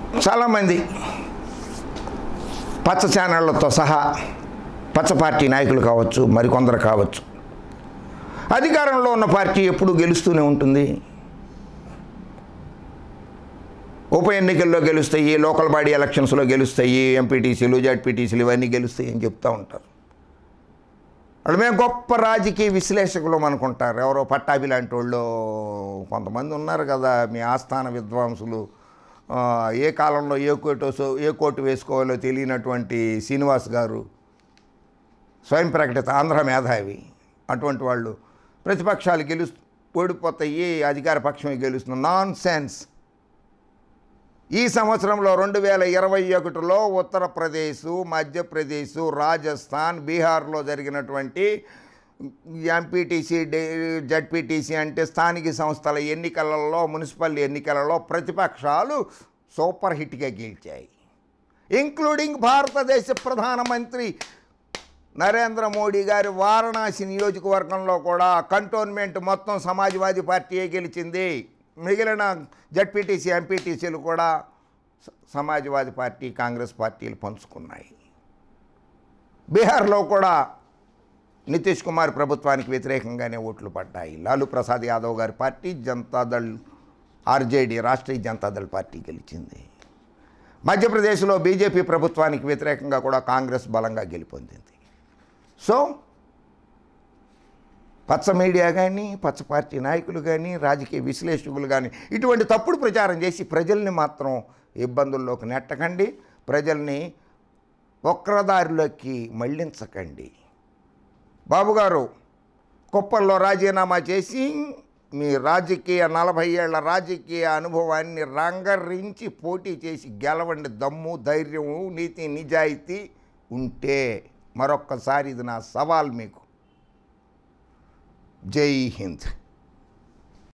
చాలామంది పచ్చ ఛానళ్లతో సహా పచ్చ పార్టీ నాయకులు కావచ్చు మరికొందరు కావచ్చు అధికారంలో ఉన్న పార్టీ ఎప్పుడు గెలుస్తూనే ఉంటుంది ఉప ఎన్నికల్లో గెలుస్తాయి లోకల్ బాడీ ఎలక్షన్స్లో గెలుస్తాయి ఎంపీటీసీలు జడ్పీటీసీలు ఇవన్నీ గెలుస్తాయి అని చెప్తూ ఉంటారు వాళ్ళు మేము గొప్ప రాజకీయ విశ్లేషకులు అనుకుంటారు ఎవరో పట్టాభి లాంటి వాళ్ళు కొంతమంది ఉన్నారు కదా మీ ఆస్థాన విద్వాంసులు ఆ, ఏ కాలంలో ఏ కోటు ఏ కోటు వేసుకోవాలో తెలియనటువంటి శ్రీనివాస్ గారు స్వయం ప్రకటిత ఆంధ్ర మేధావి అటువంటి వాళ్ళు ప్రతిపక్షాలు గెలు ఓడిపోతాయి అధికార పక్షమే గెలుస్తుంది నాన్ సెన్స్ ఈ సంవత్సరంలో రెండు వేల ఇరవై ఒకటిలో ఉత్తరప్రదేశ్ మధ్యప్రదేశ్ రాజస్థాన్ బీహార్లో జరిగినటువంటి ఎంపీటీసీ జడ్పీటీసీ అంటే స్థానిక సంస్థల ఎన్నికలలో మున్సిపల్ ఎన్నికలలో ప్రతిపక్షాలు సూపర్ హిట్గా గెలిచాయి ఇంక్లూడింగ్ భారతదేశ ప్రధానమంత్రి నరేంద్ర మోడీ గారి వారణాసి నియోజకవర్గంలో కూడా కంటోన్మెంట్ మొత్తం సమాజ్వాదీ పార్టీయే గెలిచింది మిగిలిన జడ్పీటీసీ ఎంపీటీసీలు కూడా స- సమాజ్వాదీ పార్టీ కాంగ్రెస్ పార్టీలు పంచుకున్నాయి బీహార్లో కూడా నితీష్ కుమార్ ప్రభుత్వానికి వ్యతిరేకంగానే ఓట్లు పడ్డాయి లాలూ ప్రసాద్ యాదవ్ గారి party Janata Dal RJD Rashtriya Janata Dal party గెలిచింది మధ్యప్రదేశ్లో బీజేపీ ప్రభుత్వానికి వ్యతిరేకంగా కూడా కాంగ్రెస్ బలంగా గెలుపొందింది సో పచ్చ మీడియా కానీ పచ్చ పార్టీ నాయకులు కానీ రాజకీయ విశ్లేషకులు కానీ ఇటువంటి తప్పుడు ప్రచారం చేసి ప్రజల్ని మాత్రం ఇబ్బందుల్లోకి నెట్టకండి ప్రజల్ని వక్రదారిలోకి మళ్ళించకండి బాబుగారు కుప్పల్లో రాజీనామా చేసి మీ రాజకీయ నలభై ఏళ్ల రాజకీయ అనుభవాన్ని రంగరించి పోటీ చేసి గెలవండి దమ్ము ధైర్యము నీతి నిజాయితీ ఉంటే మరొక్కసారి ఇది నా సవాల్ మీకు జై హింద్